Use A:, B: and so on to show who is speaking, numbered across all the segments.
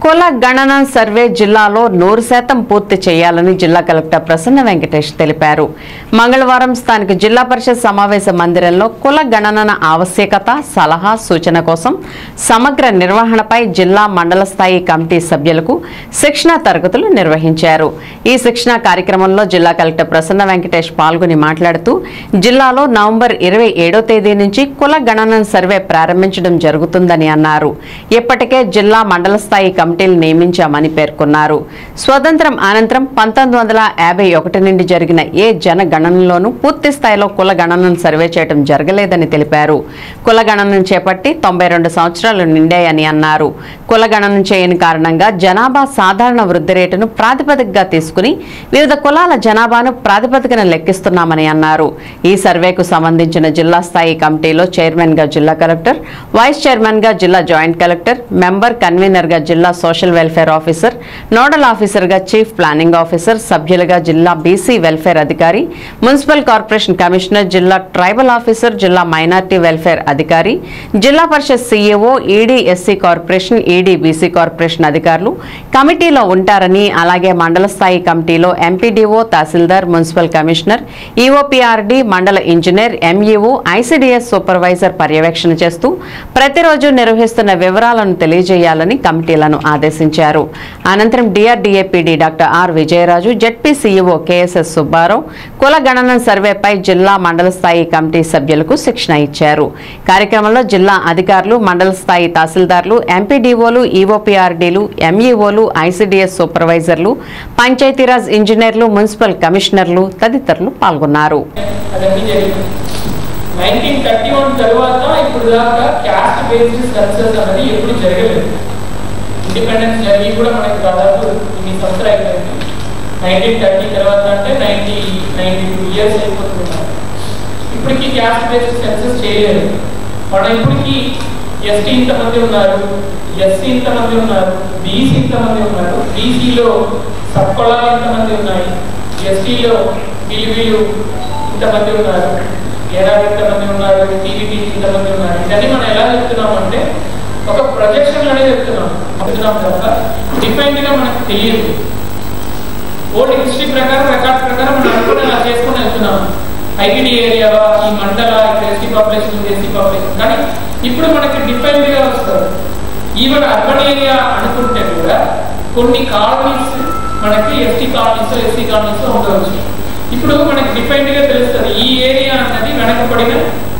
A: కుల గణన సర్వే జిల్లాలో నూరు శాతం పూర్తి చేయాలని జిల్లా కలెక్టర్ ప్రసన్న వెంకటేష్ తెలిపారు మంగళవారం స్థానిక జిల్లా పరిషత్ సమావేశ మందిరంలో కుల గణన ఆవశ్యకత సలహా సూచన కోసం సమగ్ర నిర్వహణపై జిల్లా మండల స్థాయి కమిటీ సభ్యులకు శిక్షణా తరగతులు నిర్వహించారు ఈ శిక్షణా కార్యక్రమంలో జిల్లా కలెక్టర్ ప్రసన్న వెంకటేష్ పాల్గొని మాట్లాడుతూ జిల్లాలో నవంబర్ ఇరవై ఏడో తేదీ నుంచి కుల గణన సర్వే ప్రారంభించడం జరుగుతుందని అన్నారు ఇప్పటికే జిల్లా మండల స్థాయి కమిటీలు నియమించామని పేర్కొన్నారు స్వతంత్రం అనంతరం పంతొమ్మిది వందల యాభై ఒకటి నుండి జరిగిన ఏ జనగణనలోనూ పూర్తి స్థాయిలో కుల గణనను సర్వే చేయడం జరగలేదని తెలిపారు కుల గణనను చేపట్టి తొంభై రెండు సంవత్సరాలు నిండాయని అన్నారు కుల గణన చేయని కారణంగా జనాభా సాధారణ వృద్ధి రేటును ప్రాతిపదికగా తీసుకుని వివిధ కులాల జనాభాను ప్రాతిపదికన లెక్కిస్తున్నామని అన్నారు ఈ సర్వేకు సంబంధించిన జిల్లా స్థాయి కమిటీలో చైర్మన్ గా జిల్లా కలెక్టర్ వైస్ చైర్మన్ గా జిల్లా జాయింట్ కలెక్టర్ మెంబర్ కన్వీనర్ గా జిల్లా social welfare officer nodal officer గా చీఫ్ ప్లానింగ్ ఆఫీసర్ సభ్యులుగా జిల్లా బీసీ వెల్ఫేర్ అధికారి మున్సిపల్ కార్పొరేషన్ కమిషనర్ జిల్లా ట్రైబల్ ఆఫీసర్ జిల్లా మైనార్టీ వెల్ఫేర్ అధికారి జిల్లా పరిషత్ CEO ED SC corporation ED BC corporation అధికారులు కమిటీలో ఉంటారని అలాగే మండల స్థాయి కమిటీలో ఎంపీడీఓ తహసీల్దార్ మున్సిపల్ కమిషనర్ ఈఓపీఆర్డీ మండల ఇంజనీర్ ఎంఈఓ ఐసీడీఎస్ సూపర్వైజర్ పర్యవేక్షణ చేస్తూ ప్రతిరోజు నిర్వహిస్తున్న వివరాలను తెలియజేయాలని కమిటీలను ఆదేశించారు అనంతరం DRDA PD doctor R Vijayaraju ZP CEO KSS Subbarao కుల గణన సర్వేపై జిల్లా మండల స్థాయి కమిటీ సభ్యులకు శిక్షణ ఇచ్చారు కార్యక్రమంలో జిల్లా అధికారులు మండల స్థాయి తహసీల్దార్లు ఎంపీడీఓలు ఈఓపీఆర్డీలు ఎంఈఓలు ఐసీడీఎస్ సూపర్వైజర్లు పంచాయతీరాజ్ ఇంజనీర్లు మున్సిపల్ కమిషనర్లు తదితరులు పాల్గొన్నారు
B: అదన్నీ జరిగింది నైన్టీన్ థర్టీ వన్ తర్వాత ఇప్పుడు దాకా క్యాస్ట్ బేస్డ్ సెన్సస్ అనేది ఎప్పుడు జరగలేదు ఇండిపెండెన్స్ జరిగి కూడా మనకి దాదాపు ఇన్ని సంవత్సరాలు అయిపోయింది నైన్టీన్ థర్టీ తర్వాత అంటే నైన్టీ నైన్టీ టూ ఇయర్స్ అయిపోతుంది ఇప్పటికీ క్యాస్ట్ బేస్డ్ సెన్సస్ చేయలేదు మనం ఇప్పటికీ ఎస్టీ ఇంతమంది ఉన్నారు ఎస్సీ ఇంతమంది ఉన్నారు బీసీ ఇంతమంది ఉన్నారు బీసీలో సబ్ కులాలు ఇంతమంది ఉన్నాయి ఎస్టీలో వీళ్ళు వీళ్ళు ఇంతమంది ఉన్నారు ఏడాది ఇంతమంది ఉన్నారు టీవీటీ ఇంతమంది ఉన్నారు ఇవన్నీ మనం ఎలా చెప్తున్నాం అంటే ఒక ప్రొజెక్షన్ అనేది చెప్తున్నాం చెప్తున్నాం తప్ప డిఫైన్డ్ గా మనకు తెలియదు ఓల్డ్ హిస్టరీ ప్రకారం రికార్డ్ ప్రకారం మనం అనుకుని అలా చేసుకుని వెళ్తున్నాం ఐటీడీ ఏరియా ఈ మండల ఎస్టీ పాపులేషన్ ఎస్సీ పాపులేషన్ కానీ ఇప్పుడు మనకి డిఫైన్డ్ గా వస్తారు ఈవెన్ అర్బన్ ఏరియా అనుకుంటే కూడా కొన్ని కాలనీస్ మనకి ఎస్టీ కాలనీస్ ఎస్సీ కాలనీస్ ఉండవచ్చు ఇప్పుడు మనకి డిఫైన్డ్ గా తెలుస్తుంది ఈ ఏరియా అన్నది వెనకబడిన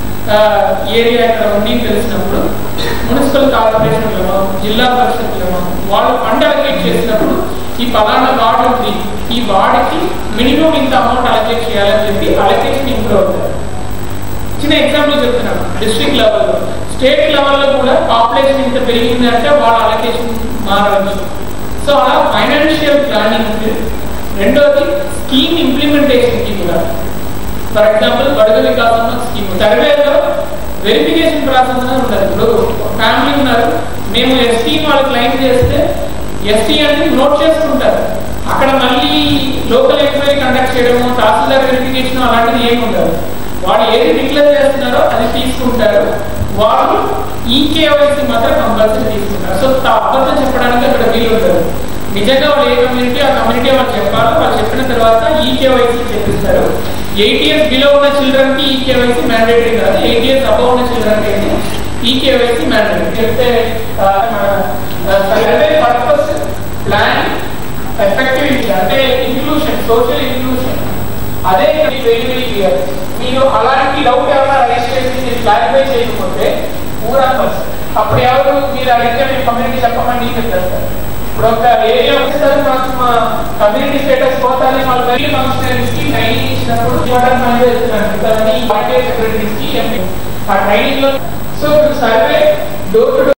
B: ఏరియా ఇక్కడ ఉంది తెలిసినప్పుడు మున్సిపల్ కార్పొరేషన్లలో జిల్లా పరిషత్లలో వాళ్ళు ఫండ్ అలకేట్ చేసినప్పుడు ఈ పలానా వార్డు ఉంది ఈ వార్డుకి మినిమం ఇంత అమౌంట్ అలకేట్ చేయాలని చెప్పి అలకేషన్ ఇంప్రూవ్ అవుతారు చిన్న ఎగ్జాంపుల్ చెప్తున్నాను డిస్ట్రిక్ట్ లెవెల్లో స్టేట్ లెవెల్లో కూడా పాపులేషన్ ఇంత పెరిగింది అంటే వాళ్ళ అలకేషన్ మారవచ్చు సో అలా ఫైనాన్షియల్ ప్లానింగ్ రెండోది స్కీమ్ ఇంప్లిమెంటేషన్ కి కూడా ఫర్ ఎగ్జాంపుల్ బడుగ వికాసం స్కీమ్ సర్వేలో వెరిఫికేషన్ ప్రాసెస్ అనేది ఉండదు ఇప్పుడు ఫ్యామిలీ ఉన్నారు మేము ఎస్టీ వాళ్ళు క్లైమ్ చేస్తే ఎస్టీ అనేది నోట్ చేసుకుంటారు అక్కడ మళ్ళీ లోకల్ ఎంక్వైరీ కండక్ట్ చేయడము తహసీల్దార్ వెరిఫికేషన్ అలాంటిది ఏమి ఉండదు వాళ్ళు ఏది డిక్లేర్ చేస్తున్నారో అది తీసుకుంటారు వాళ్ళు ఈ కేవైసీ మాత్రం కంపల్సరీ తీసుకుంటారు సో అబద్ధం చెప్పడానికి అక్కడ వీలు ఉంటుంది నిజంగా వాళ్ళు ఏ కమ్యూనిటీ ఆ కమ్యూనిటీ వాళ్ళు చెప్పాలి వాళ్ళు చెప్పిన తర్వాత ఈ కేవైసీ చెప్పిస్తారు ఎయిట్ ఇయర్స్ బిలో ఉన్న చిల్డ్రన్ కి ఈ కేవైసీ మ్యాండేటరీ కాదు ఎయిట్ ఇయర్స్ అబౌవ్ ఉన్న చిల్డ్రన్ కి అయితే ఈ కేవైసీ మ్యాండేటరీ చెప్తే సర్వే పర్పస్ ప్లాన్ ఎఫెక్టివిటీ అంటే ఇన్క్లూషన్ సోషల్ ఇన్క్లూషన్ అదే వెరీ వెరీ క్లియర్ మీరు అలాంటి డౌట్ ఏమైనా రైజ్ చేసి మీరు క్లారిఫై చేయకపోతే పూరా పర్సన్ అప్పుడు ఎవరు మీరు అడిగితే మీరు కమ్యూనిటీ చెప్పమని చెప్తారు ఇప్పుడు ఒక ఏరియా వచ్చేసరికి మాకు మా కమ్యూనిటీ స్టేటస్ పోతానే వాళ్ళ వెరీ ఫంక్షనరీస్ కి ట్రైనింగ్ ఇచ్చినప్పుడు ఇవ్వడానికి పని చేస్తున్నారు పార్టీ సెక్రటరీస్ కి ఎంపీ ఆ ట్రైనింగ్ లో సో సర్వే డోర్ టు